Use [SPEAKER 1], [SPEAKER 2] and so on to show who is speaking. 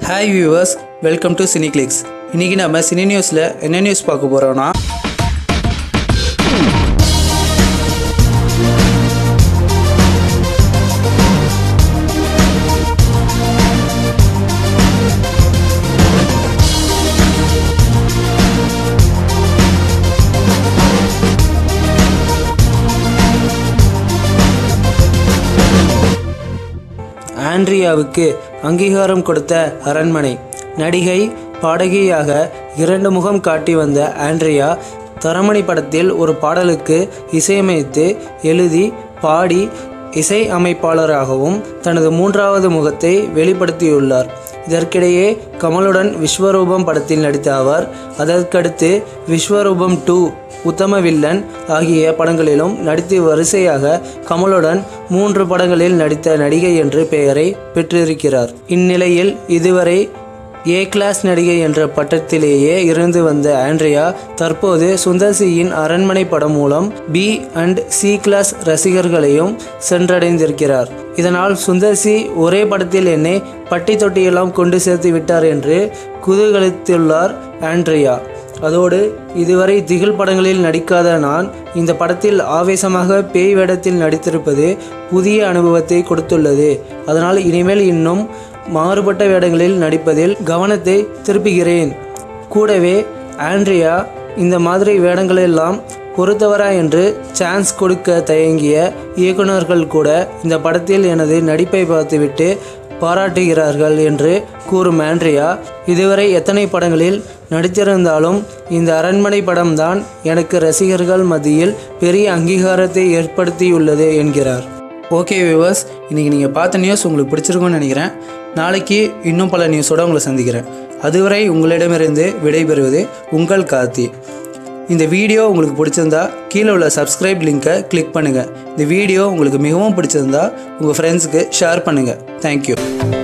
[SPEAKER 1] hi viewers welcome to Cini Clicks இன்றைக்கி நம்ம cine நியூஸில் என்ன நியூஸ் பார்க்க போகிறோன்னா ஆண்ட்ரியாவுக்கு அங்கீகாரம் கொடுத்த அரண்மனை நடிகை பாடகியாக இரண்டு முகம் காட்டி வந்த ஆண்ட்ரியா தரமணி படத்தில் ஒரு பாடலுக்கு இசையமைத்து எழுதி பாடி இசை அமைப்பாளராகவும் தனது மூன்றாவது முகத்தை வெளிப்படுத்தியுள்ளார் இதற்கிடையே கமலுடன் விஸ்வரூபம் படத்தில் நடித்த அவர் அதற்கடுத்து விஸ்வரூபம் டூ உத்தம வில்லன் ஆகிய படங்களிலும் நடித்து வரிசையாக கமலுடன் மூன்று படங்களில் நடித்த நடிகை என்று பெயரை பெற்றிருக்கிறார் இந்நிலையில் இதுவரை ஏ கிளாஸ் நடிகை என்ற பட்டத்திலேயே இருந்து வந்த ஆண்ட்ரியா தற்போது சுந்தர் சியின் அரண்மனை படம் மூலம் பி அண்ட் சி கிளாஸ் ரசிகர்களையும் சென்றடைந்திருக்கிறார் இதனால் சுந்தர் சி ஒரே படத்தில் என்னை பட்டி தொட்டியெல்லாம் கொண்டு சேர்த்து விட்டார் என்று குதூகலித்துள்ளார் ஆண்ட்ரியா அதோடு இதுவரை திகில் படங்களில் நடிக்காத நான் இந்த படத்தில் ஆவேசமாக பேய் வேடத்தில் நடித்திருப்பது புதிய அனுபவத்தை கொடுத்துள்ளது அதனால் இனிமேல் இன்னும் மாறுபட்ட வேடங்களில் நடிப்பதில் கவனத்தை திருப்புகிறேன் கூடவே ஆண்ட்ரியா இந்த மாதிரி வேடங்களெல்லாம் பொறுத்தவரா என்று சான்ஸ் கொடுக்க தயங்கிய இயக்குனர்கள் கூட இந்த படத்தில் எனது நடிப்பை பார்த்துவிட்டு பாராட்டுகிறார்கள் என்று கூறும் ஆண்ட்ரியா இதுவரை எத்தனை படங்களில் நடித்திருந்தாலும் இந்த அரண்மனை படம்தான் எனக்கு ரசிகர்கள் மத்தியில் பெரிய அங்கீகாரத்தை ஏற்படுத்தியுள்ளது என்கிறார் ஓகே வியூவர்ஸ் இன்றைக்கி நீங்கள் பார்த்த நியூஸ் உங்களுக்கு பிடிச்சிருக்கும்னு நினைக்கிறேன் நாளைக்கு இன்னும் பல நியூஸோட உங்களை சந்திக்கிறேன் அதுவரை உங்களிடமிருந்து விடைபெறுவது உங்கள் கார்த்தி இந்த வீடியோ உங்களுக்கு பிடிச்சிருந்தா கீழே உள்ள சப்ஸ்கிரைப் லிங்கை கிளிக் பண்ணுங்கள் இந்த வீடியோ உங்களுக்கு மிகவும் பிடிச்சிருந்தா உங்கள் ஃப்ரெண்ட்ஸுக்கு ஷேர் பண்ணுங்கள் தேங்க்யூ